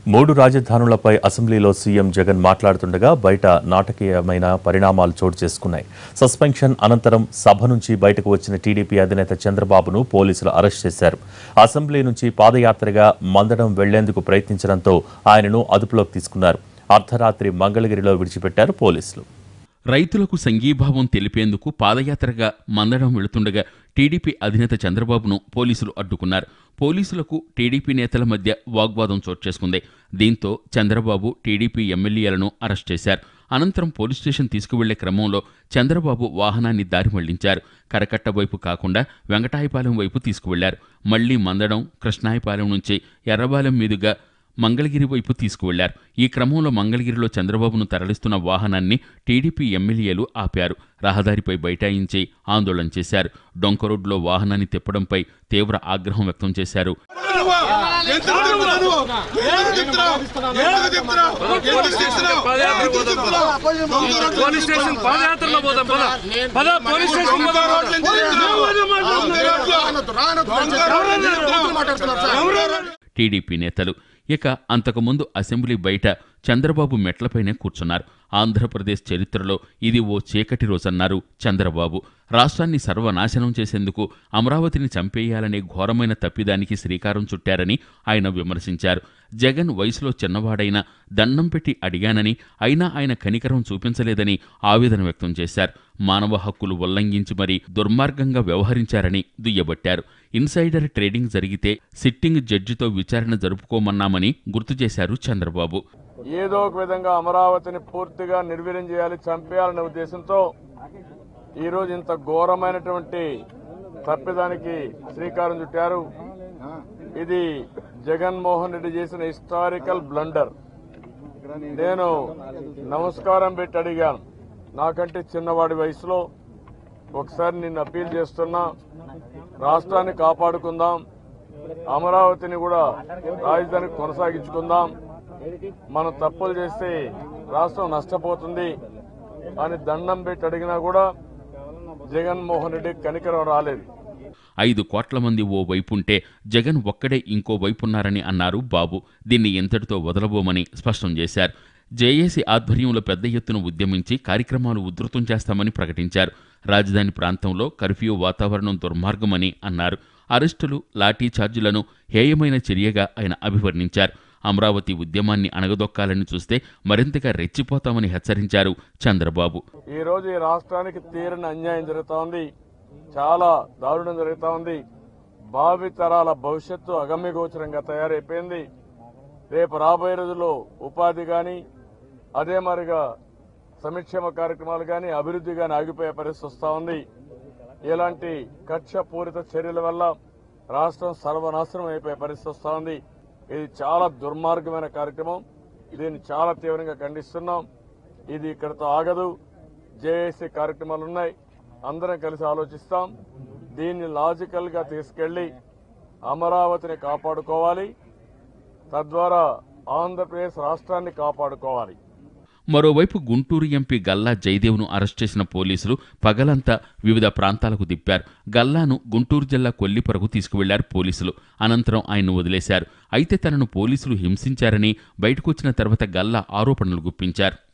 మూడు రాజధానులపై అసెంబ్లీలో సీఎం జగన్ మాట్లాడుతుండగా బయట నాటకీయమైన పరిణామాలు చోటు చేసుకున్నాయి సస్పెన్షన్ అనంతరం సభ నుంచి బయటకు వచ్చిన టీడీపీ అధినేత చంద్రబాబును పోలీసులు అరెస్ట్ చేశారు అసెంబ్లీ నుంచి పాదయాత్రగా మందడం వెళ్లేందుకు ప్రయత్నించడంతో ఆయనను అదుపులోకి తీసుకున్నారు అర్ధరాత్రి మంగళగిరిలో విడిచిపెట్టారు పోలీసులు రైతులకు సంఘీభావం తెలిపేందుకు పాదయాత్రగా మందడం వెళుతుండగా టీడీపీ అధినేత చంద్రబాబును పోలీసులు అడ్డుకున్నారు పోలీసులకు టీడీపీ నేతల మధ్య వాగ్వాదం చోటు చేసుకుంది దీంతో చంద్రబాబు టీడీపీ ఎమ్మెల్యేలను అరెస్ట్ చేశారు అనంతరం పోలీస్ స్టేషన్ తీసుకువెళ్లే క్రమంలో చంద్రబాబు వాహనాన్ని దారి మళ్లించారు కరకట్ట వైపు కాకుండా వెంకటాయపాలెం వైపు తీసుకువెళ్లారు మళ్లీ మందడం కృష్ణాయపాలెం నుంచి ఎర్రబాలెం మీదుగా మంగళగిరి వైపు తీసుకువెళ్లారు ఈ క్రమంలో మంగళగిరిలో చంద్రబాబును తరలిస్తున్న వాహనాన్ని టీడీపీ ఎమ్మెల్యేలు ఆపారు రహదారిపై బైఠాయించి ఆందోళన చేశారు డొంక రోడ్లో వాహనాన్ని తిప్పడంపై తీవ్ర ఆగ్రహం వ్యక్తం చేశారు పోలీస్ స్టేషన్ పాదయాత్రలో పోదాం పద పద పోలీస్ స్టేషన్ టీడీపీ నేతలు ఇక అంతకుముందు అసెంబ్లీ బయట చంద్రబాబు మెట్లపైనే కూర్చున్నారు ఆంధ్రప్రదేశ్ చరిత్రలో ఇది ఓ చీకటి రోజన్నారు చంద్రబాబు రాష్ట్రాన్ని సర్వనాశనం చేసేందుకు అమరావతిని చంపేయాలనే ఘోరమైన తప్పిదానికి శ్రీకారం చుట్టారని ఆయన విమర్శించారు జగన్ వయసులో చిన్నవాడైనా దండం పెట్టి అడిగానని అయినా ఆయన కనికరం చూపించలేదని ఆవేదన వ్యక్తం చేశారు మానవ హక్కులు ఉల్లంఘించి మరీ దుర్మార్గంగా వ్యవహరించారని దుయ్యబట్టారు ఇన్సైడర్ ట్రేడింగ్ జరిగితే సిట్టింగ్ జడ్జితో విచారణ జరుపుకోమన్నామని గుర్తు చేశారు చంద్రబాబు ఏదో ఒక విధంగా అమరావతిని పూర్తిగా నిర్వీర్యం చేయాలి చంపేయాలనే ఉద్దేశంతో ఈరోజు ఇంత ఘోరమైనటువంటి తప్పిదానికి శ్రీకారం చుట్టారు ఇది జగన్మోహన్ రెడ్డి చేసిన హిస్టారికల్ బ్లండర్ నేను నమస్కారం పెట్టి అడిగాను నాకంటే చిన్నవాడి వయసులో ఒకసారి నిన్ను అప్పీల్ చేస్తున్నా రాష్ట్రాన్ని కాపాడుకుందాం అమరావతిని కూడా రాజధాని కొనసాగించుకుందాం మనం తప్పులు చేస్తే రాష్ట్రం నష్టపోతుంది అని దండం పెట్టి అడిగినా కూడా జగన్మోహన్ రెడ్డి కనికరం రాలేదు ఐదు కోట్ల మంది ఓ వైపుంటే జగన్ ఒక్కడే ఇంకో వైపున్నారని అన్నారు బాబు దీన్ని ఇంతటితో వదలబోమని స్పష్టం చేశారు జేఏసీ ఆధ్వర్యంలో పెద్ద ఎత్తున ఉద్యమించి కార్యక్రమాలు ఉధృతం చేస్తామని ప్రకటించారు రాజధాని ప్రాంతంలో కర్ఫ్యూ వాతావరణం దుర్మార్గమని అన్నారు అరెస్టులు లాఠీ ఛార్జీలను హేయమైన చర్యగా ఆయన అభివర్ణించారు అమరావతి ఉద్యమాన్ని అణగదొక్కాలని చూస్తే మరింతగా రెచ్చిపోతామని హెచ్చరించారు చంద్రబాబు ఈ రోజు ఈ రాష్ట్రానికి తీరని అన్యాయం జరుగుతా ఉంది చాలా దారుణం జరుగుతా ఉంది భావి తరాల భవిష్యత్తు అగమ్యగోచరంగా తయారైపోయింది రేపు రాబోయే రోజుల్లో ఉపాధి గాని అదే మరిగా సంక్షేమ కార్యక్రమాలు గాని అభివృద్ధి గాని ఆగిపోయే పరిస్థితి వస్తా ఉంది ఇలాంటి కక్ష పూరిత చర్యల వల్ల రాష్ట్రం సర్వనాశనం అయిపోయే పరిస్థితి వస్తా ఉంది ఇది చాలా దుర్మార్గమైన కార్యక్రమం దీన్ని చాలా తీవ్రంగా ఖండిస్తున్నాం ఇది ఇక్కడతో ఆగదు జేఏసీ కార్యక్రమాలు ఉన్నాయి అందరం కలిసి ఆలోచిస్తాం దీన్ని లాజికల్ గా తీసుకెళ్లి అమరావతిని కాపాడుకోవాలి తద్వారా ఆంధ్రప్రదేశ్ రాష్ట్రాన్ని కాపాడుకోవాలి మరోవైపు గుంటూరు ఎంపీ గల్లా జయదేవ్ను అరెస్ట్ చేసిన పోలీసులు పగలంతా వివిధ ప్రాంతాలకు తిప్పారు గల్లాను గుంటూరు జిల్లా కొల్లిపరకు తీసుకువెళ్లారు పోలీసులు అనంతరం ఆయన్ను వదిలేశారు అయితే తనను పోలీసులు హింసించారని బయటకొచ్చిన తర్వాత గల్లా ఆరోపణలు గుప్పించారు